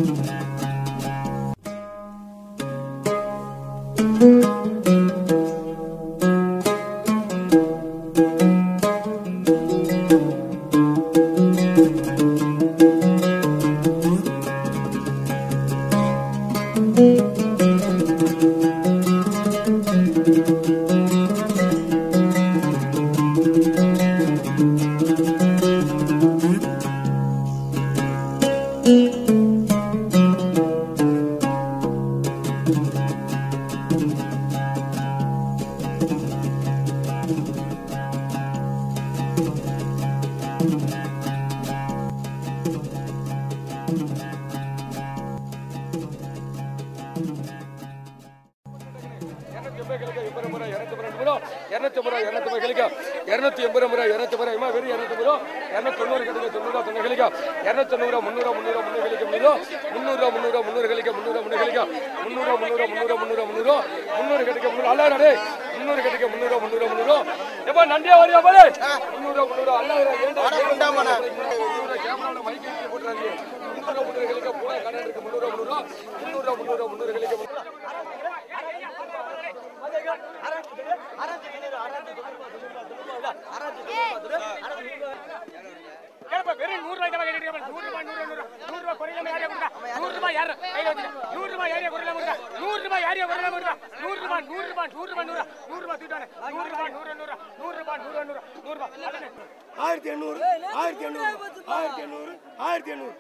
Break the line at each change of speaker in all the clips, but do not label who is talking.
இரநூத்தி ஐம்பது ரூபா இரநூத்தி ஐம்பது கிளிக்கா இரநூத்தி எண்பது ரூபா இரநூத்தி ஐம்பது ரூபா வெறும் இரநூத்தி ஐம்பது ரூபா இரநூத்தி தொண்ணூறு கிடைக்க தொண்ணூறு தொண்ணூறு கிளிக்கா இரநூத்தி தொண்ணூறு முந்நூறு முந்நூறு முந்நூறு கிளிக்க முந்நூறு முந்நூறு முந்நூறு முந்நூறு கிளிக்க முந்நூறு முந்நூறு கிளிக்கா முந்நூறு முந்நூறு முந்நூறு முந்நூறு முந்நூறு முந்நூறு கிடைக்க முந்நூறு அல்ல டே முந்நூறு கிடைக்க முந்நூறு முந்நூறு முந்நூறு எப்பா நன்றியா வரியா பாரு முந்நூறு முந்நூறு அல்ல ஏன்டா கேமரா மைக் போட்டுறாங்க முந்நூறு முந்நூறு கிளிக்க பூரா கடை இருக்கு முந்நூறு முந்நூறு முந்நூறு முந்நூறு முந்நூறு கிளிக்க
ஏப்பா, வெறும் நூறு ரூபாய்க்கு தான் கேட்டுட்டு நூறு ரூபாய் நூறு நூறு நூறு ரூபாய் குறையில யாரையா கொடுத்தா நூறு ரூபாய் யாரு கையில வச்சுக்க நூறு ரூபாய் யாரையா குறையில கொடுத்தா நூறு ரூபாய் யாரையா குறையில கொடுத்தா நூறு ரூபாய் நூறு ரூபாய் நூறு ரூபாய் நூறு நூறு ரூபாய் தூட்டானே நூறு ரூபாய் நூறு நூறு நூறு ரூபாய் நூறு நூறு நூறு ரூபாய் அதானே
ஆயிரத்தி எண்ணூறு ஆயிரத்தி எண்ணூறு ஆயிரத்தி எண்ணூறு ஆயிரத்தி எண்ணூறு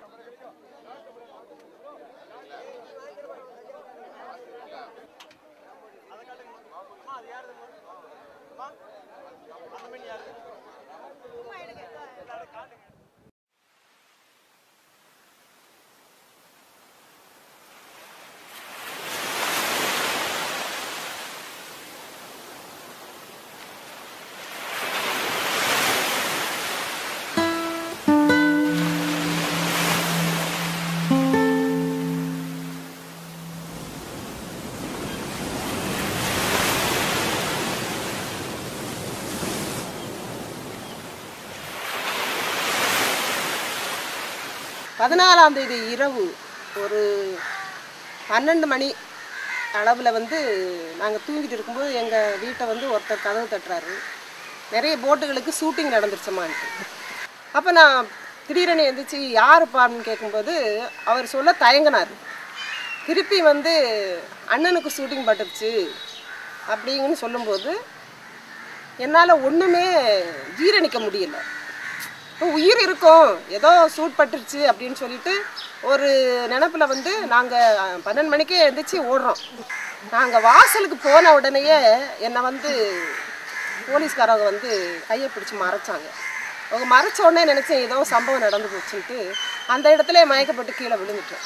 பதினாலாம் தேதி இரவு ஒரு பன்னெண்டு மணி அளவில் வந்து நாங்கள் தூங்கிட்டு இருக்கும்போது எங்கள் வீட்டை வந்து ஒருத்தர் கதவு தட்டுறாரு நிறைய போட்டுகளுக்கு ஷூட்டிங் நடந்துருச்சமான்ட்டு அப்போ நான் திடீரென எந்திரிச்சு யாருப்பான்னு கேட்கும்போது அவர் சொல்ல தயங்கினார் திருப்பி வந்து அண்ணனுக்கு ஷூட்டிங் பட்டுருச்சு அப்படிங்கன்னு சொல்லும்போது என்னால் ஒன்றுமே ஜீரணிக்க முடியல இப்போ உயிர் இருக்கும் ஏதோ சூட் பட்டுருச்சு அப்படின்னு சொல்லிட்டு ஒரு நினப்பில் வந்து நாங்கள் பன்னெண்டு மணிக்கே எழுந்திரிச்சு ஓடுறோம் நாங்கள் வாசலுக்கு போன உடனேயே என்னை வந்து போலீஸ்காரங்க வந்து கையை பிடிச்சி மறைச்சாங்க அவங்க மறைச்ச உடனே நினச்சேன் ஏதோ சம்பவம் நடந்து போச்சுன்ட்டு அந்த இடத்துல மயக்கப்பட்டு கீழே விழுந்துட்டேன்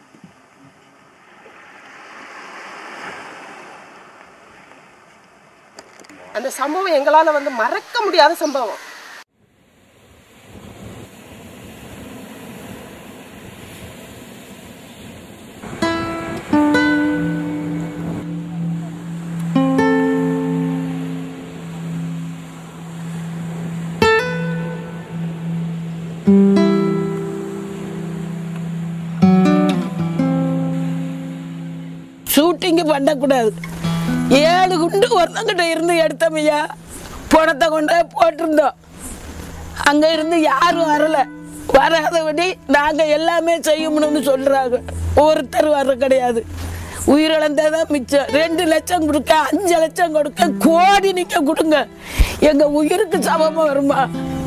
அந்த சம்பவம் எங்களால் வந்து மறக்க முடியாத சம்பவம்
ஷூட்டிங்கு பண்ணக்கூடாது ஏழு குண்டு ஒருத்தங்கிட்ட இருந்து எடுத்தோமையா பணத்தை கொண்டு போய் போட்டிருந்தோம் அங்கே இருந்து யாரும் வரல வராதபடி நாங்கள் எல்லாமே செய்யணும்னு சொல்கிறாங்க ஒருத்தர் வர கிடையாது உயிரிழந்ததான் மிச்சம் ரெண்டு லட்சம் கொடுக்க அஞ்சு லட்சம் கொடுக்க கோடி நிற்க கொடுங்க எங்கள் உயிருக்கு சமமாக வருமா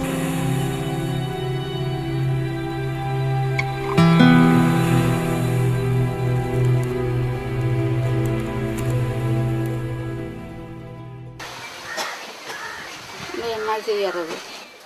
இன்னும் என்ன செய்யறது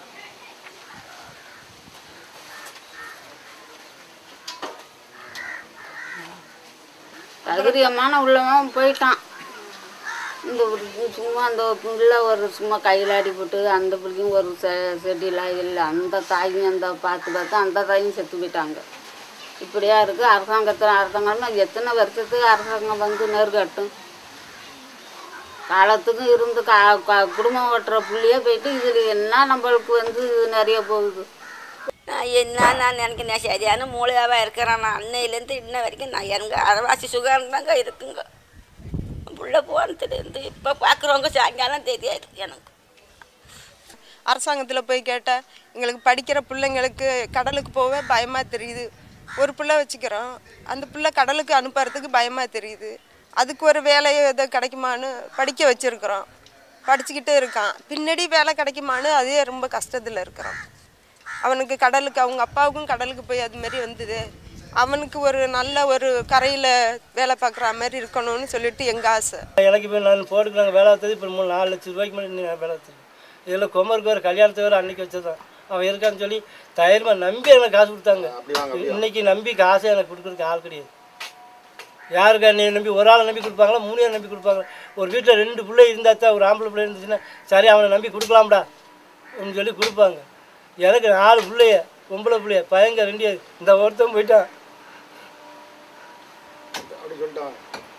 தகுதியமான உள்ளவன் போயிட்டான் இந்த பிள்ளைக்கும் சும்மா அந்த பிள்ளை ஒரு சும்மா கையில் அடிபட்டு அந்த பிள்ளைக்கும் ஒரு செ செடியெலாம் இல்லை அந்த தாயும் அந்த பார்த்து பார்த்து அந்த தாயும் செத்து போயிட்டாங்க இப்படியா இருக்குது அரசாங்கத்தில் அரசாங்கம் எத்தனை வருஷத்துக்கு அரசாங்கம் வந்து நெருக்கட்டும் காலத்துக்கும் இருந்து கா கா- குடும்பம் ஓட்டுற புள்ளியே போயிட்டு இதில் என்ன நம்மளுக்கு வந்து நிறைய போகுது
நான் என்ன நான் நினைக்கிறேன் சரியான மூளையாவா இருக்கிறேன் நான் அன்னையிலேருந்து இன்ன வரைக்கும் நான் எனக்கு அரைவாசி சுகம் தாங்க இருக்குங்க புள்ள போனதுலேருந்து இப்போ பார்க்குறவங்க சாயங்காலம் தெரியாது எனக்கு
அரசாங்கத்தில் போய் கேட்டால் எங்களுக்கு படிக்கிற பிள்ளைங்களுக்கு கடலுக்கு போக பயமாக தெரியுது ஒரு பிள்ளை வச்சுக்கிறோம் அந்த பிள்ளை கடலுக்கு அனுப்புறதுக்கு பயமாக தெரியுது அதுக்கு ஒரு வேலையோ எதோ கிடைக்குமான்னு படிக்க வச்சுருக்குறோம் படிச்சுக்கிட்டே இருக்கான் பின்னாடி வேலை கிடைக்குமான்னு அதே ரொம்ப கஷ்டத்தில் இருக்கிறோம் அவனுக்கு கடலுக்கு அவங்க அப்பாவுக்கும் கடலுக்கு போய் அது மாதிரி வந்தது அவனுக்கு ஒரு நல்ல ஒரு கரையில் வேலை பார்க்குற மாதிரி இருக்கணும்னு சொல்லிட்டு எங்கள் ஆசை
எனக்கு இப்போ நான் போட்டுக்கிறாங்க வேலை வச்சது இப்போ மூணு நாலு லட்ச ரூபாய்க்கு மேலே நான் வேலை வச்சது இதில் குமருக்கு வேறு கல்யாணத்தை வேறு அன்னைக்கு வச்சதான் அவன் இருக்கான்னு சொல்லி தைரியமாக நம்பி எனக்கு காசு கொடுத்தாங்க இன்னைக்கு நம்பி காசே எனக்கு கொடுக்குறதுக்கு ஆள் கிடையாது யாருக்கு என்னை நம்பி ஒரு ஆளை நம்பி கொடுப்பாங்களா மூணு பேர் நம்பி கொடுப்பாங்க ஒரு வீட்டில் ரெண்டு பிள்ளை இருந்தால் தான் ஒரு ஆம்பளை பிள்ளை இருந்துச்சுன்னா சரி அவனை நம்பி கொடுக்கலாம்டா அப்படின்னு சொல்லி கொடுப்பாங்க எனக்கு நாலு பிள்ளைய பொம்பளை பிள்ளைய பையங்க ரெண்டு இந்த ஒருத்தன் போயிட்டான்
அப்படி சொல்லிட்டாங்க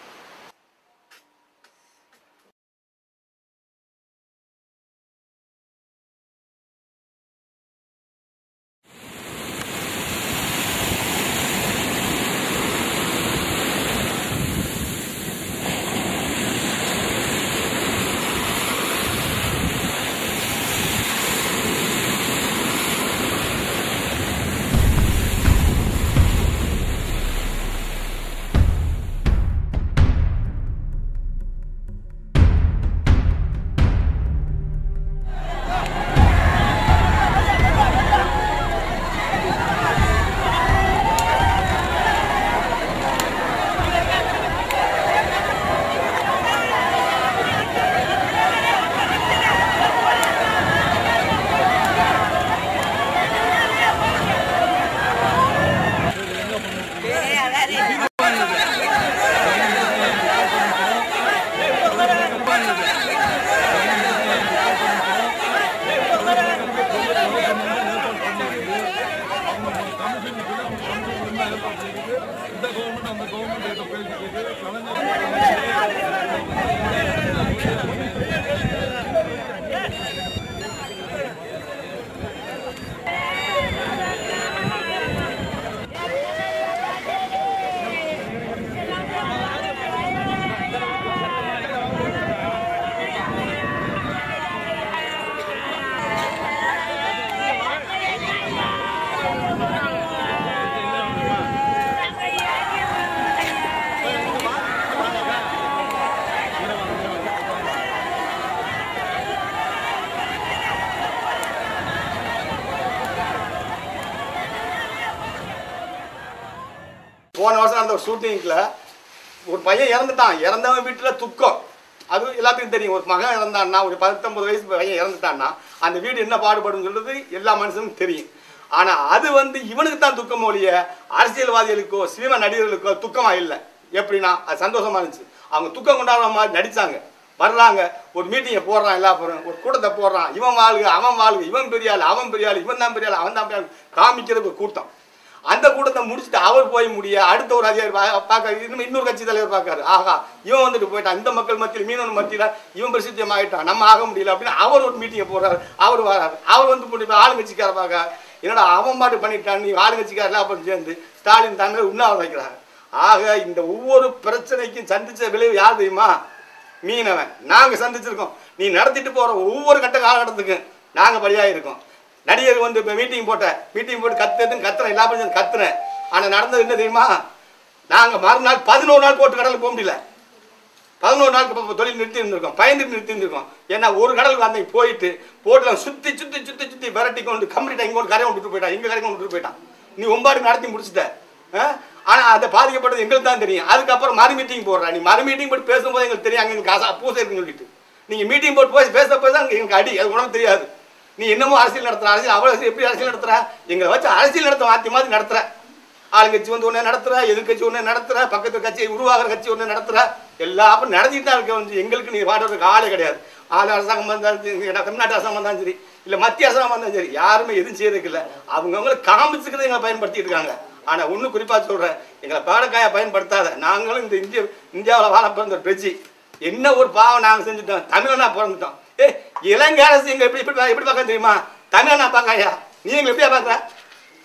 போன வருஷம் நடந்த ஒரு ஷூட்டிங்கில் ஒரு பையன் இறந்துட்டான் இறந்தவன் வீட்டில் துக்கம் அது எல்லாத்துக்கும் தெரியும் ஒரு மகன் இறந்தான்னா ஒரு பத்தொன்பது வயசு பையன் இறந்துட்டான்னா அந்த வீடு என்ன பாடுபடும் சொல்றது எல்லா மனுஷனுக்கும் தெரியும் ஆனால் அது வந்து இவனுக்கு தான் துக்கம் ஒழிய அரசியல்வாதிகளுக்கோ சினிமா நடிகர்களுக்கோ துக்கமாக இல்லை எப்படின்னா அது சந்தோஷமா இருந்துச்சு அவங்க துக்கம் கொண்டாடுற மாதிரி நடிச்சாங்க வர்றாங்க ஒரு மீட்டிங்கை போடுறான் எல்லா பேரும் ஒரு கூட்டத்தை போடுறான் இவன் வாழ்க அவன் வாழ்க இவன் பெரிய ஆள் அவன் பெரிய ஆள் இவன் தான் பெரிய ஆள் அவன் தான் பெரிய ஆள் காமிக்கிறது ஒரு கூட்டம் அந்த கூட்டத்தை முடிச்சுட்டு அவர் போய் முடிய அடுத்த ஒரு அதிகாரி பா- பார்க்க இன்னும் இன்னொரு கட்சி தலைவர் பார்க்காரு ஆஹா இவன் வந்துட்டு போயிட்டான் இந்த மக்கள் மத்தியில் மீனவன் மத்தியில் இவன் பிரசித்தியம் ஆகிட்டான் நம்ம ஆக முடியல அப்படின்னு அவர் ஒரு மீட்டிங்கை போடுறாரு அவர் வராரு அவர் வந்து போட்டு ஆளுங்கட்சிக்கார பார்க்க என்னடா அவன் பாட்டு பண்ணிட்டான் நீ ஆளுங்கட்சிக்காரெல்லாம் அப்புறம் சேர்ந்து ஸ்டாலின் தாங்க உண்ணாவிரதம் வைக்கிறாங்க ஆக இந்த ஒவ்வொரு பிரச்சனைக்கும் சந்திச்ச விளைவு யார் தெரியுமா மீனவன் நாங்க சந்திச்சிருக்கோம் நீ நடத்திட்டு போற ஒவ்வொரு கட்ட காலகட்டத்துக்கும் நாங்க பலியாக இருக்கோம் நடிகர் வந்து இப்போ மீட்டிங் போட்ட மீட்டிங் போட்டு கத்துன்னு கத்துறேன் எல்லா பிரச்சனை கத்துறேன் ஆனா நடந்தது என்ன தெரியுமா நாங்க மறுநாள் பதினோரு நாள் போட்டு கடலுக்கு போக முடியல பதினோரு நாளுக்கு இப்போ தொழில் நிறுத்தி இருந்திருக்கோம் பயந்துட்டு நிறுத்தி இருந்திருக்கோம் ஏன்னா ஒரு கடலுக்கு அன்னைக்கு போயிட்டு போட்டில் சுற்றி சுற்றி சுற்றி சுற்றி விரட்டி கொண்டு கம்ப்ளீட்டாக இங்கே கொண்டு கரையை விட்டுட்டு போயிட்டான் எங்கள் கரையை விட்டுட்டு போயிட்டான் நீ ஒம்பாடு நடத்தி முடிச்சிட்ட ஆனால் அதை பாதிக்கப்பட்டது எங்களுக்கு தான் தெரியும் அதுக்கப்புறம் மறு மீட்டிங் போடுறா நீ மறு மீட்டிங் போட்டு பேசும்போது எங்களுக்கு தெரியும் அங்கே எங்களுக்கு காசா பூசை இருக்குன்னு சொல்லிட்டு நீங்கள் மீட்டிங் போட்டு போய் பேச போய் தான் எங்களுக்கு அடி அது உனக்கு தெரியாது நீ என்னமோ அரசியல் நடத்துற அரசியல் அவ்வளோ எப்படி அரசியல் நடத்துற எங்களை வச்சு அரசியல் நடத்த மாற்றி மாதிரி நடத்துற ஆளுங்கட்சி வந்து ஒன்று நடத்துற எதிர்கட்சி ஒன்று நடத்துற பக்கத்து கட்சி உருவாகிற கட்சி ஒன்று நடத்துற எல்லா அப்போ நடத்திட்டு தான் இருக்க வந்து எங்களுக்கு நீ பாடுறதுக்கு ஆளே கிடையாது ஆளு அரசாங்கம் வந்தாலும் சரி இங்க தமிழ்நாட்டு அரசாங்கம் வந்தாலும் சரி இல்லை மத்திய அரசாங்கம் வந்தாலும் சரி யாருமே எதுவும் செய்யறதுக்கு இல்லை அவங்கவுங்களை காமிச்சுக்கிறது எங்களை பயன்படுத்திட்டு இருக்காங்க ஆனால் ஒன்று குறிப்பாக சொல்கிறேன் எங்களை பாடக்காயை பயன்படுத்தாத நாங்களும் இந்த இந்திய இந்தியாவில் வாழ பிறந்த ஒரு பிரஜி என்ன ஒரு பாவம் நாங்கள் செஞ்சுட்டோம் தமிழனா பிறந்துட்டோம் ஏ இலங்கை அரசு எங்க எப்படி எப்படி எப்படி பார்க்க தெரியுமா தமிழனா பார்க்காயா நீ எங்களை எப்படியா பார்க்குற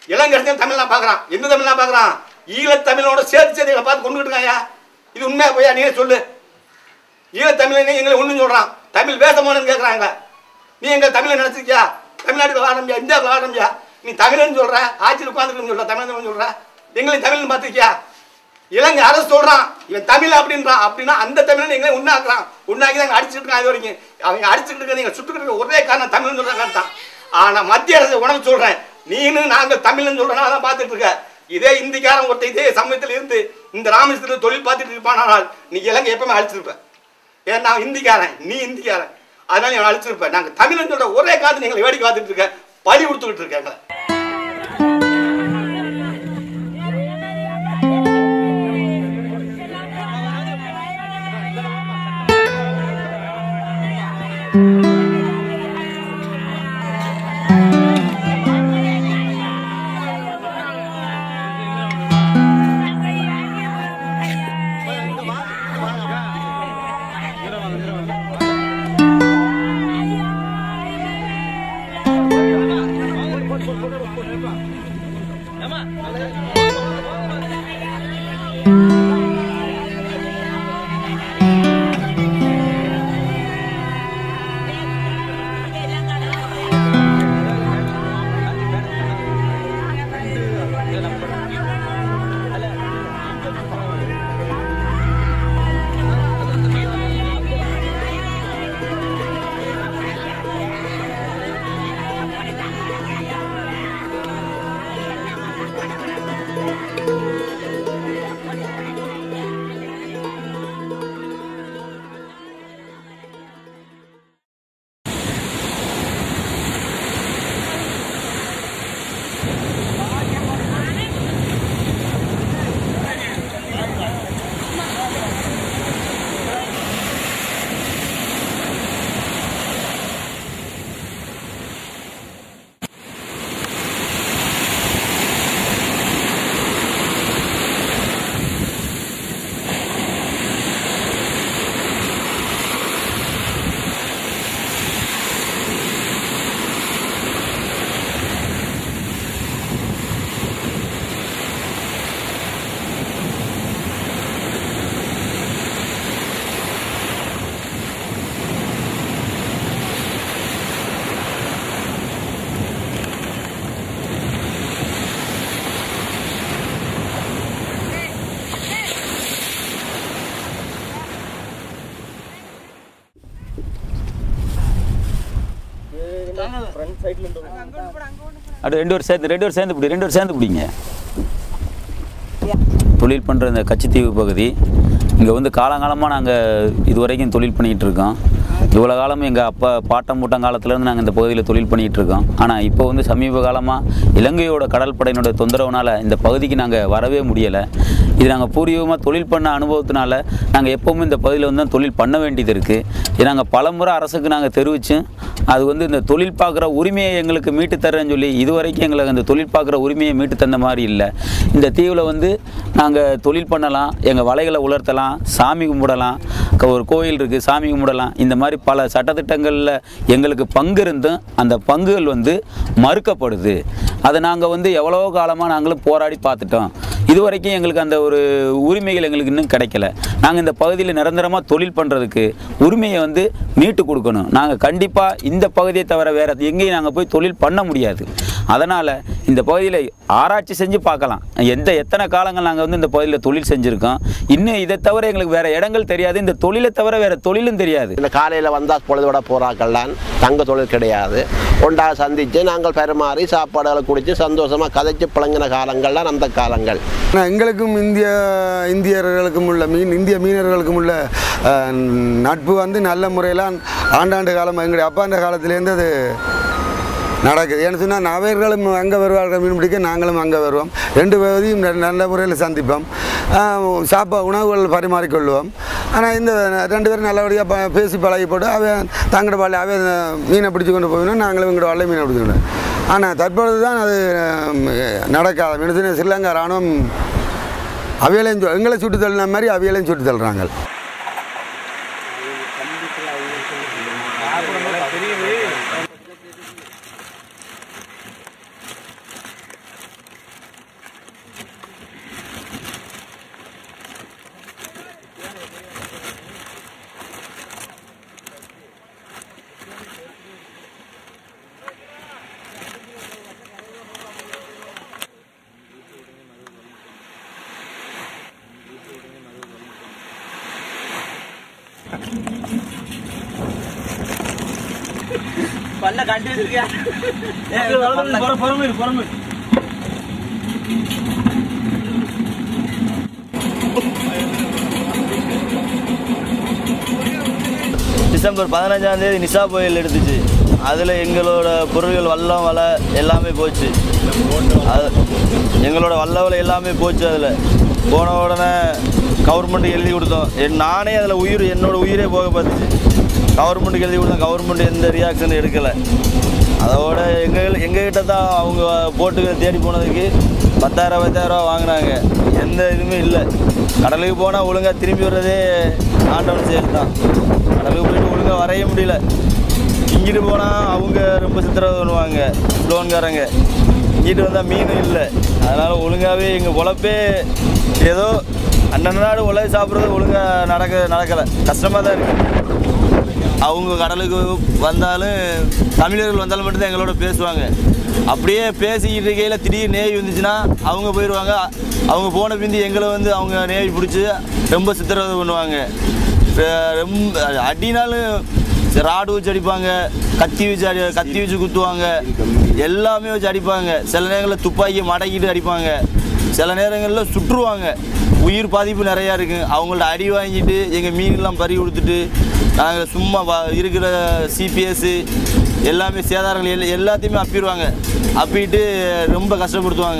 இளங்கடிச்சன் தமிழ்லாம் பார்க்குறான் என்ன தமிழ்லாம் பார்க்குறான் ஈழத்தமிழோட சேர்த்து சேர்த்து எங்களை பார்த்து கொண்டுகிட்டு இருக்காயா இது உண்மையா போயா நீயே சொல்லு ஈழத்தமிழனே எங்களை ஒன்றும் சொல்கிறான் தமிழ் பேசமோன்னு கேட்குறாங்க நீ எங்க தமிழை நினச்சிருக்கியா தமிழ்நாட்டுக்கு வாழம்பியா இந்தியாவுக்கு வாழம்பியா நீ தமிழன்னு சொல்ற ஆட்சியில் உட்காந்துருக்குன்னு சொல்ற தமிழ் சொல்ற எங்களையும் தமிழ்னு பார்த்துருக்கியா இலங்கை அரசு சொல்றான் இவன் தமிழ் அப்படின்றான் அப்படின்னா அந்த தமிழன் எங்களை உண்ணாக்குறான் உண்ணாக்கி தான் அடிச்சுட்டு இருக்கான் இது வரைக்கும் அவங்க அடிச்சுட்டு இருக்க நீங்க சுட்டுக்கிட்டு இருக்க ஒரே காரணம் தமிழ்னு சொல்ற காரணம் ஆனா மத்திய அரசு உனக்கு சொல்றேன் நீனு நாங்கள் தமிழ்னு சொல்றனால தான் பார்த்துட்டு இருக்க இதே இந்திக்காரன் ஒருத்தன் இதே சமயத்தில் இருந்து இந்த ராமேஸ்வரத்தில் தொழில் பார்த்துட்டு இருப்பானால் நீ இலங்கை எப்பவுமே அழிச்சிருப்ப ஏன் நான் இந்திக்காரன் நீ இந்திக்காரன் அதனால நீ அழிச்சிருப்ப நாங்க தமிழ்னு சொல்ற ஒரே காலத்து நீங்களை வேடிக்கை பார்த்துட்டு இருக்க பழி கொடுத்துக்கிட்டு இருக்காங்க
அப்படி ரெண்டு பேரும் சேர்ந்து ரெண்டு பேரும் சேர்ந்து பிடி ரெண்டு பேரும் சேர்ந்து பிடிங்க தொழில் பண்ணுற இந்த கச்சித்தீவு பகுதி இங்கே வந்து காலங்காலமாக நாங்கள் இது வரைக்கும் தொழில் பண்ணிகிட்டு இருக்கோம் இவ்வளோ காலம் எங்கள் அப்பா பாட்டம் மூட்டம் காலத்துலேருந்து நாங்கள் இந்த பகுதியில் தொழில் பண்ணிகிட்டு இருக்கோம் ஆனால் இப்போ வந்து சமீப காலமாக இலங்கையோட கடல் படையினோட தொந்தரவுனால இந்த பகுதிக்கு நாங்கள் வரவே முடியலை இது நாங்கள் பூர்வீகமாக தொழில் பண்ண அனுபவத்தினால நாங்கள் எப்போவுமே இந்த பகுதியில் வந்து தான் தொழில் பண்ண வேண்டியது இருக்குது இது நாங்கள் பலமுறை அரசுக்கு நாங்கள் தெரிவித்தும் அது வந்து இந்த தொழில் பார்க்குற உரிமையை எங்களுக்கு மீட்டு தரேன்னு சொல்லி இது வரைக்கும் எங்களுக்கு அந்த தொழில் பார்க்குற உரிமையை மீட்டு தந்த மாதிரி இல்லை இந்த தீவில் வந்து நாங்கள் தொழில் பண்ணலாம் எங்கள் வலைகளை உலர்த்தலாம் சாமி கும்பிடலாம் க- ஒரு கோயில் இருக்குது சாமி கும்பிடலாம் இந்த மாதிரி பல சட்டத்திட்டங்களில் எங்களுக்கு பங்கு இருந்தும் அந்த பங்குகள் வந்து மறுக்கப்படுது அதை நாங்கள் வந்து எவ்வளோ காலமாக நாங்களும் போராடி பார்த்துட்டோம் இது வரைக்கும் எங்களுக்கு அந்த ஒரு உரிமைகள் எங்களுக்கு இன்னும் கிடைக்கல நாங்கள் இந்த பகுதியில் நிரந்தரமாக தொழில் பண்ணுறதுக்கு உரிமையை வந்து மீட்டு கொடுக்கணும் நாங்கள் கண்டிப்பாக இந்த பகுதியை தவிர வேறு எங்கேயும் நாங்கள் போய் தொழில் பண்ண முடியாது அதனால் இந்த பகுதியில் ஆராய்ச்சி செஞ்சு பார்க்கலாம் எந்த எத்தனை காலங்கள் நாங்கள் வந்து இந்த பகுதியில் தொழில் செஞ்சுருக்கோம் இன்னும் இதை தவிர எங்களுக்கு வேறு இடங்கள் தெரியாது இந்த தொழிலை தவிர வேறு தொழிலும் தெரியாது
இந்த காலையில் வந்தால் பொழுதோட போகிறாக்கள்லாம் தங்க தொழில் கிடையாது ஒன்றாக சந்தித்து நாங்கள் பரிமாறி சாப்பாடுகளை குடித்து சந்தோஷமாக கதைச்சு பிழங்கின காலங்கள்லாம் அந்த காலங்கள்
ஆனால் எங்களுக்கும் இந்திய இந்தியர்களுக்கும் உள்ள மீன் இந்திய மீனவர்களுக்கும் உள்ள அஹ், நட்பு வந்து நல்ல முறையில் ஆண்டாண்டு காலம் எங்களுடைய அப்பாண்ட காலத்திலேருந்து அது நடக்குது ஏன்னு சொன்னால் அவர்களும் அங்கே வருவார்கள் மீன் பிடிக்க நாங்களும் அங்கே வருவோம் ரெண்டு பகுதியும் ந- நல்ல முறையில் சந்திப்போம் ஆஹ், சாப்பா உணவுகள் பரிமாறிக்கொள்வோம் ஆனால் இந்த ரெண்டு பேரும் நல்லபடியாக ப பேசி பழகி போட்டு அவன் தங்கட வாழை அவன் மீனை பிடிச்சி கொண்டு போயிடும் நாங்களும் எங்களோட வாழை மீனை பிடிச்சிக்கணும் ஆனால் தற்பொழுது தான் அது அஹ், நடக்காத மீன் ஸ்ரீலங்கா இராணுவம் அவியலையும் சு- எங்களை சுட்டு தள்ளின மாதிரி அவியலையும் சுட்டு தள்ளுறாங்க
பல்ல கட்டி வச்சிருக்கேன்
பொறுமை பொறுமை
டிசம்பர் பதினஞ்சாம் தேதி நிசா புயல் எடுத்துச்சு அதில் எங்களோட பொருள்கள் வல்லம் வலை எல்லாமே போச்சு அது எங்களோட வல்ல வலை எல்லாமே போச்சு அதில் போன உடனே கவர்மெண்ட்டுக்கு எழுதி கொடுத்தோம் என் நானே அதில் உயிர் என்னோட உயிரே போக பார்த்துச்சு கவர்மெண்ட்டுக்கு எழுதி கொடுத்தோம் கவர்மெண்ட் எந்த ரியாக்ஷனும் எடுக்கலை அதோட எங்கள் எங்ககிட்ட தான் அவங்க போட்டுகளை தேடி போனதுக்கு பத்தாயிரம் பத்தாயிரம் வாங்கினாங்க எந்த இதுவுமே இல்லை கடலுக்கு போனால் ஒழுங்காக திரும்பி வர்றதே ஆண்டவன் செயல் தான் கடலுக்கு போயிட்டு ஒழுங்காக வரைய முடியல இங்கிட்டு போனால் அவங்க ரொம்ப சித்திரவதை பண்ணுவாங்க லோன்காரங்க இங்கிட்டு வந்தால் மீன் இல்லை அதனால் ஒழுங்காகவே எங்கள் பொழப்பே ஏதோ அண்ணன் நாடு உலக சாப்பிட்றது ஒழுங்காக நடக்க நடக்கலை கஷ்டமாக தான் இருக்குது அவங்க கடலுக்கு வந்தாலும் தமிழர்கள் வந்தாலும் மட்டும்தான் எங்களோட பேசுவாங்க அப்படியே பேசிக்கிட்டு இருக்கையில் திடீர் நேவி வந்துச்சுன்னா அவங்க போயிடுவாங்க அவங்க போன பிந்தி எங்களை வந்து அவங்க நேவி பிடிச்சி ரொம்ப சித்திரவதை பண்ணுவாங்க அஹ் ரொம்ப அடினாலும் ராடு வச்சு அடிப்பாங்க கத்தி வச்சு அடி கத்தி வச்சு குத்துவாங்க எல்லாமே வச்சு அடிப்பாங்க சில நேரங்களில் துப்பாக்கியை மடக்கிட்டு அடிப்பாங்க சில நேரங்களில் சுற்றுவாங்க உயிர் பாதிப்பு நிறையா இருக்குது அவங்கள்ட்ட அடி வாங்கிட்டு எங்கள் மீன்லாம் பறி கொடுத்துட்டு நாங்கள் சும்மா வ- இருக்கிற சிபிஎஸ்ஸு எல்லாமே சேதாரங்கள் எல்லா எல்லாத்தையுமே அப்பிடுவாங்க அப்பிட்டு ரொம்ப கஷ்டப்படுத்துவாங்க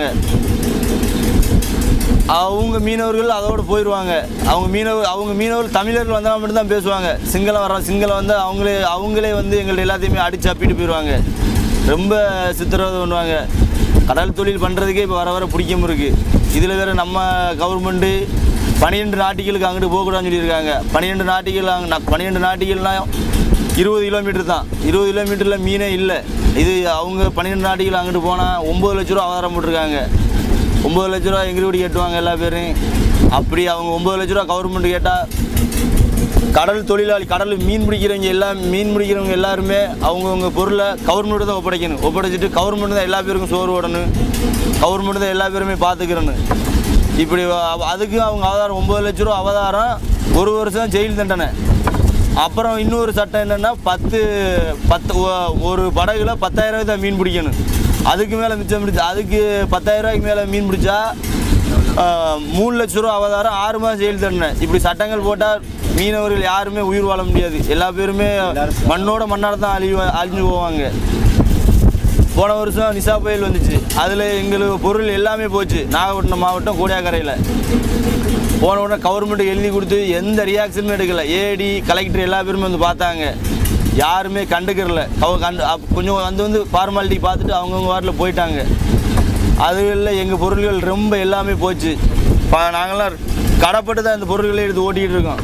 அவங்க மீனவர்கள் அதோடு போயிடுவாங்க அவங்க மீனவர் அவங்க மீனவர்கள் தமிழர்கள் வந்தால் மட்டும்தான் பேசுவாங்க சிங்களம் வர சிங்களம் வந்து அவங்களே அவங்களே வந்து எங்கள்ட்ட எல்லாத்தையுமே அடிச்சு அப்பிட்டு போயிடுவாங்க ரொம்ப சித்திரவதை பண்ணுவாங்க கடல் தொழில் பண்ணுறதுக்கே இப்போ வர வர பிடிக்காம இருக்குது இதில் வேறு நம்ம கவர்மெண்ட்டு பன்னிரெண்டு நாட்டிகளுக்கு அங்கிட்டு போகக்கூடாதுன்னு சொல்லியிருக்காங்க பன்னிரெண்டு நாட்டிகள் அங்கே பன்னிரெண்டு நாட்டிகள்னால் இருபது கிலோமீட்டர் தான் இருபது கிலோமீட்டரில் மீனே இல்லை இது அவங்க பன்னிரெண்டு நாட்டிகள் அங்கிட்டு போனால் ஒம்பது லட்ச ரூபா ஆதாரம் போட்டிருக்காங்க ஒம்பது லட்ச ரூபா எங்கள் வீடு கேட்டுவாங்க எல்லா பேரும் அப்படி அவங்க ஒம்பது லட்ச ரூபா கவர்மெண்ட் கேட்டால் கடல் தொழிலாளி கடல் மீன் பிடிக்கிறவங்க எல்லாம் மீன் பிடிக்கிறவங்க எல்லாருமே அவங்கவுங்க பொருளை கவர்மெண்ட் தான் ஒப்படைக்கணும் ஒப்படைச்சிட்டு கவர்மெண்ட் தான் எல்லா பேருக்கும் சோறு ஓடணும் கவர்மெண்ட் தான் எல்லா பேருமே பார்த்துக்கிறணும் இப்படி அ- அதுக்கு அவங்க ஆதாரம் ஒம்பது லட்ச ரூபா அவதாரம் ஒரு வருஷம் ஜெயில் தண்டனை அப்புறம் இன்னொரு சட்டம் என்னென்னா பத்து பத்து ஒ- ஒரு படகுல பத்தாயிரம் தான் மீன் பிடிக்கணும் அதுக்கு மேலே மிச்சம் பிடிச்சி அதுக்கு பத்தாயிரம் ரூபாய்க்கு மேலே மீன் பிடிச்சா ஆஹ், மூணு லட்ச ரூபா அவதாரம் ஆறு மாதம் ஜெயில் தண்டனை இப்படி சட்டங்கள் போட்டால் மீனவர்கள் யாருமே உயிர் வாழ முடியாது எல்லா பேருமே மண்ணோட மண்ணாட தான் அழிவு அழிஞ்சு போவாங்க போன வருஷம் நிசா புயல் வந்துச்சு அதில் எங்களுக்கு பொருள் எல்லாமே போச்சு நாகப்பட்டினம் மாவட்டம் கோடியாக்கரையில் போன உடனே கவர்மெண்ட்டுக்கு எழுதி கொடுத்து எந்த ரியாக்ஷனுமே எடுக்கல ஏடி கலெக்டர் எல்லா பேருமே வந்து பார்த்தாங்க யாருமே கண்டுக்கிறல கவ கண்டு அப்- கொஞ்சம் வந்து வந்து ஃபார்மாலிட்டி பார்த்துட்டு அவங்கவுங்க வாட்டில் போயிட்டாங்க அதுகளில் எங்கள் பொருள்கள் ரொம்ப எல்லாமே போச்சு ப நாங்களாம் கடப்பட்டு தான் இந்த பொருள்களை எடுத்து ஓட்டிகிட்டு இருக்கோம்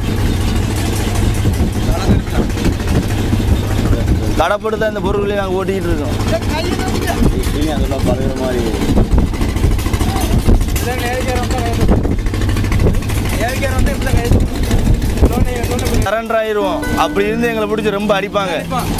கடப்பட்டு தான் இந்த பொருள்களை நாங்கள் ஓட்டிகிட்டு இருக்கோம் அதெல்லாம் பழகிற மாதிரி சரண்டர் ஆயிடுவோம் அப்படி இருந்து எங்களை பிடிச்சி ரொம்ப அடிப்பாங்க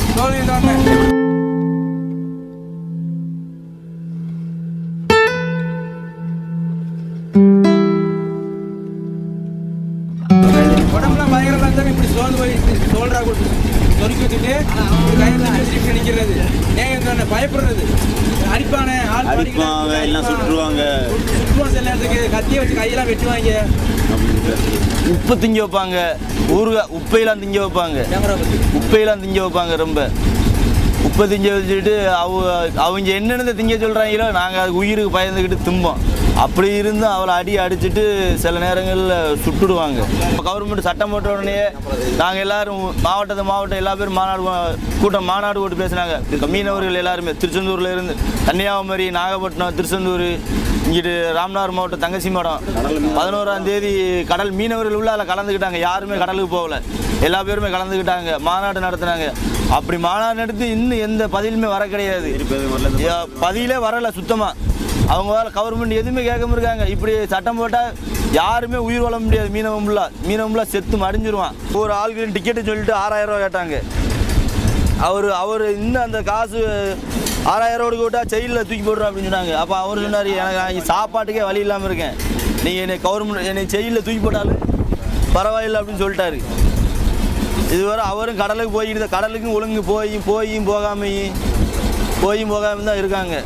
உடம்புலாம் பயங்கரமா இருந்தா இப்படி சோர்ந்து போய் சோல்டரா கொடுத்து சொருக்கி வச்சுட்டு கையில் வச்சுட்டு நிற்கிறது ஏன் என்ன பயப்படுறது அடிப்பானே ஆள்
அடிப்பாங்க எல்லாம் சுற்றுவாங்க
சுற்றுவான் சில நேரத்துக்கு கத்தியை வச்சு கையெல்லாம் வெட்டுவாங்க
உப்பு திங்க வைப்பாங்க ஊறுகாய் உப்பையெல்லாம் திங்க வைப்பாங்க உப்பையெல்லாம் திங்க வைப்பாங்க ரொம்ப உப்பை திங்க வச்சுட்டு அவங்க அவங்க என்னென்ன திங்க சொல்கிறாங்களோ நாங்கள் அதுக்கு உயிருக்கு பயந்துக்கிட்டு தும்போம் அப்படி இருந்தும் அவளை அடி அடிச்சுட்டு சில நேரங்களில் சுட்டுடுவாங்க கவர்மெண்ட் சட்டம் போட்ட உடனே நாங்கள் எல்லாரும் மாவட்டத்து மாவட்டம் எல்லா பேரும் மாநாடு போ- கூட்டம் மாநாடு போட்டு பேசுனாங்க மீனவர்கள் எல்லாருமே திருச்செந்தூர்ல இருந்து கன்னியாகுமரி நாகப்பட்டினம் திருச்செந்தூர் இங்கிட்டு ராமநாதபுரம் மாவட்டம் தங்கச்சி மடம் பதினோராம் தேதி கடல் மீனவர்கள் உள்ள அதில் கலந்துக்கிட்டாங்க யாருமே கடலுக்கு போகல எல்லா பேருமே கலந்துக்கிட்டாங்க மாநாடு நடத்துனாங்க அப்படி மாநாடு நடத்தி இன்னும் எந்த பதிலுமே வர கிடையாது ஏ, பதிலே வரல சுத்தமாக அவங்க வேலை கவர்மெண்ட் எதுவுமே கேட்காம இருக்காங்க இப்படி சட்டம் போட்டால் யாருமே உயிர் வாழ முடியாது மீனவன் ஃபுல்லாக மீனவன் ஃபுல்லாக செத்து மடிஞ்சிருவான் ஒரு ஆளுக்கு டிக்கெட்டு சொல்லிட்டு ஆறாயிரம் ரூபா கேட்டாங்க அவர் அவர் இன்னும் அந்த காசு ஆறாயிரம் ரூபா விட்டா செயலில் தூக்கி போடுறோம் அப்படின்னு சொன்னாங்க அப்போ அவர் சொன்னார் எனக்கு நான் சாப்பாட்டுக்கே வழி இல்லாமல் இருக்கேன் நீங்கள் என்னை கவர்மெண்ட் என்னை செயலில் தூக்கி போட்டாலும் பரவாயில்லை அப்படின்னு சொல்லிட்டாரு இதுவரை அவரும் கடலுக்கு போய்கிட்டு தான் கடலுக்கும் ஒழுங்கு போய் போயும் போகாமையும் போயும் போகாமல் தான் இருக்காங்க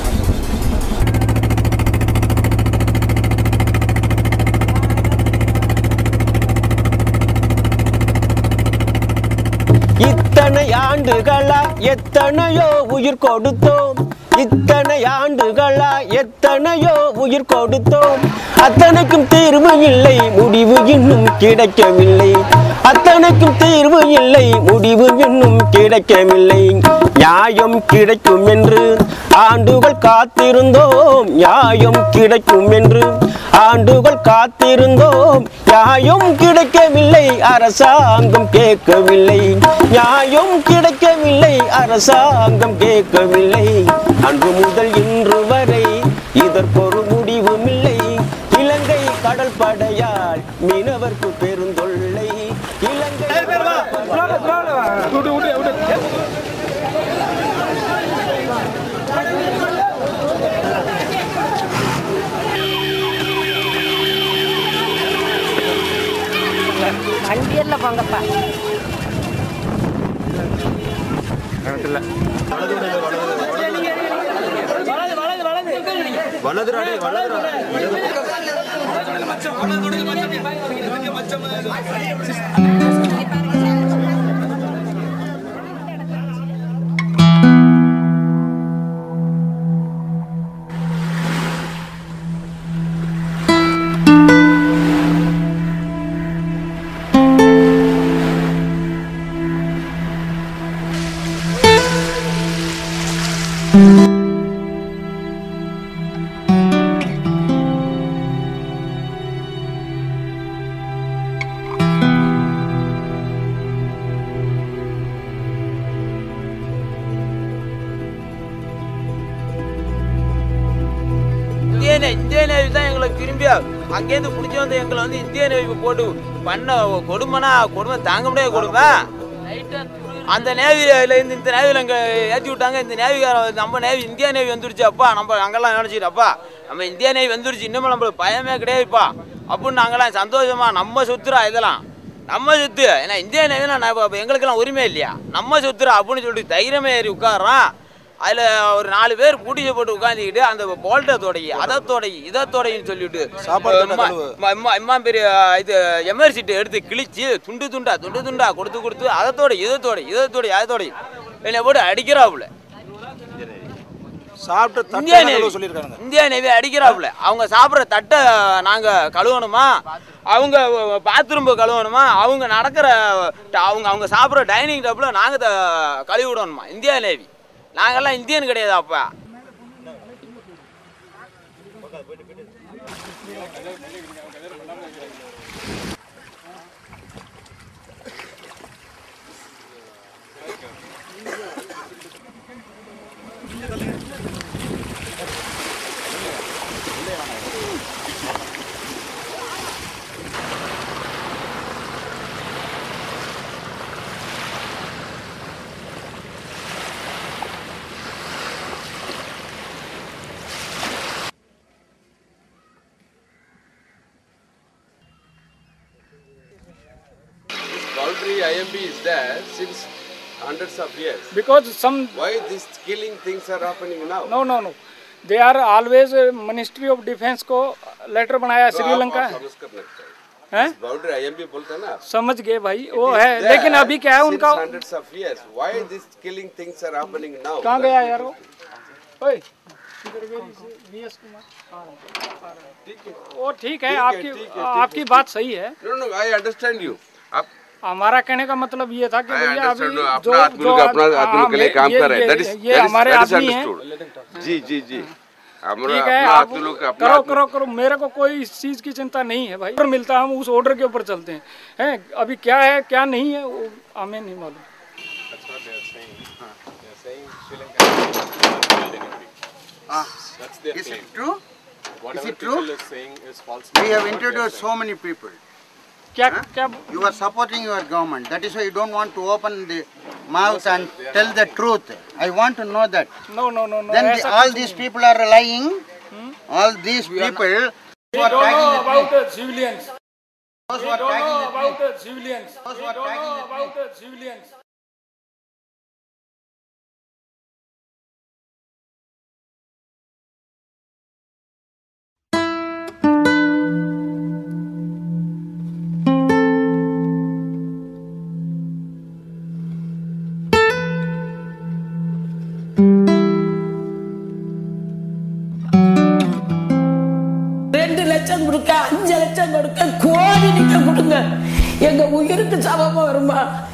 இத்தனை ஆண்டுகளா எத்தனையோ உயிர் கொடுத்தோம் இத்தனை ஆண்டுகளா எத்தனையோ உயிர் கொடுத்தோம் அத்தனைக்கும் தீர்வு இல்லை முடிவு இன்னும் கிடைக்கவில்லை அத்தனைக்கும் தீர்வு இல்லை முடிவு இன்னும் கிடைக்கவில்லை நியாயம் கிடைக்கும் என்று ஆண்டுகள் காத்திருந்தோம் நியாயம் கிடைக்கும் என்று ஆண்டுகள் காத்திருந்தோம் நியாயம் கிடைக்கவில்லை அரசாங்கம் கேட்கவில்லை நியாயம் கிடைக்கவில்லை அரசாங்கம் கேட்கவில்லை அன்று முதல் இன்று வரை இதற்கொரு முடிவும் இல்லை இலங்கை கடல் படையால் மீனவர்க்கு பெருந்தொல்லை இலங்கை
வண்டியல்ல போங்கப்பா
வலதுராடே வலதுரா
இந்திய நே- இந்திய நேவி தான் எங்களை திரும்பி அங்கேருந்து பிடிச்சி வந்து எங்களை வந்து இந்திய நேவி போட்டு பண்ண கொடுமைனா கொடுமை தாங்க முடியாத கொடுமை அந்த நேவியில இருந்து இந்த நேவியில் இங்கே ஏற்றி விட்டாங்க இந்த நேவிகார நம்ம நேவி இந்தியா நேவி வந்துருச்சு அப்பா நம்ம அங்கெல்லாம் நினச்சிட்டு அப்பா நம்ம இந்தியா நேவி வந்துருச்சு இன்னமும் நம்மளுக்கு பயமே கிடையாதுப்பா அப்படின்னு நாங்களாம் சந்தோஷமா நம்ம சுத்துறா இதெல்லாம் நம்ம சொத்து ஏன்னா இந்தியா நேவினா நான் இப்ப எங்களுக்கெல்லாம் உரிமை இல்லையா நம்ம சொத்துறா அப்படின்னு சொல்லிட்டு தைரியமே ஏறி உட்காடுறான் அதில் ஒரு நாலு பேர் பூட்டியை போட்டு உட்காந்துக்கிட்டு அந்த போல்ட்டை தொடங்கி அதை தொடங்கி இதை தொடங்கின்னு சொல்லிட்டு
சாப்பாடு தண்ணி
இம்மா-
கழுவு.
இம்மா- இம்மா இம்மா பெரிய இது எமர்சிட்டு எடுத்து கிழிச்சு துண்டு துண்டா துண்டு துண்டா கொடுத்து கொடுத்து அதத்தோட இதத்தோட இதத்தோட அதத்தோட என்னை போட்டு அடிக்கிறாப்புல
சாப்பிட்டு
இந்தியா
தட்டை
நேவி
கழுவ சொல்லியிருக்காங்க
இந்தியா நேவி அடிக்கிறாப்புல அவங்க சாப்பிட்ற தட்டை நாங்க கழுவணுமா அவங்க பாத்ரூம் கழுவணுமா அவங்க நடக்கிற அவங்க அவங்க சாப்பிட்ற டைனிங் டேபிள் நாங்க த- கழுவி விடணுமா இந்தியா நேவி நாங்கெல்லாம் இந்தியன் கிடையாது அப்ப
Boundary IMB is there since hundreds of years.
Because some
Why these killing things are happening now?
no no no they are always ministry of defence को letter बनाया
तो
श्रीलंका
आप- आप समझ करना चाहिए
हैं
बाउंड्री आईएमबी बोलते हैं ना
समझ गए भाई वो
It is
है
there
लेकिन अभी क्या है
since
उनका
hundreds of years. Why these killing things are happening now?
कहाँ गया यार वो ओए इधर गए वीएस कुमार वो ठीक है
ठीक है,
आपकी
ठीक है, ठीक
आपकी
है।
बात सही है
No, no, I understand you. आप
हमारा कहने का मतलब ये था कि
I
भैया अभी
understand.
जो
अपना आदमी लोग
जो
अपना
हाँ,
आदमी के लिए
मैं-
काम
ये-
कर रहे हैं.
ये-
That is
ये
that is
हमारे
that is
आदमी हैं
understood. जी जी जी हमारा
ठीक है
अपना
आप
आदमी लोग अपना
करो
आदमी-
करो करो मेरे को कोई इस चीज की चिंता नहीं है भाई ऑर्डर मिलता है हम उस ऑर्डर के ऊपर चलते हैं हैं अभी क्या है क्या नहीं है वो हमें नहीं मालूम
That's their
Is it
claim.
true?
Whatever
Is it
people
true?
is saying is false.
We have
What they are
introduced
saying.
so many people.
क्या
क्या You are supporting your government. That is why you don't want to open the mouth and tell the truth. I want to know that.
No, no, no, no.
Then the,
ऐसा
all
कुछ
these
नहीं।
people are lying. All these people who
We
are
don't know
tagging the
about the civilians.
Those
We
who are
don't
tagging
know
with
about
me.
the civilians.
Those
We
who are
don't
tagging
know
with
about
me.
the civilians.
ரெண்டு லட்சம் கொடுக்க அஞ்சு லட்சம் கொடுக்க கோடி நீங்க கொடுங்க எங்க உயிருக்கு சமமா வருமா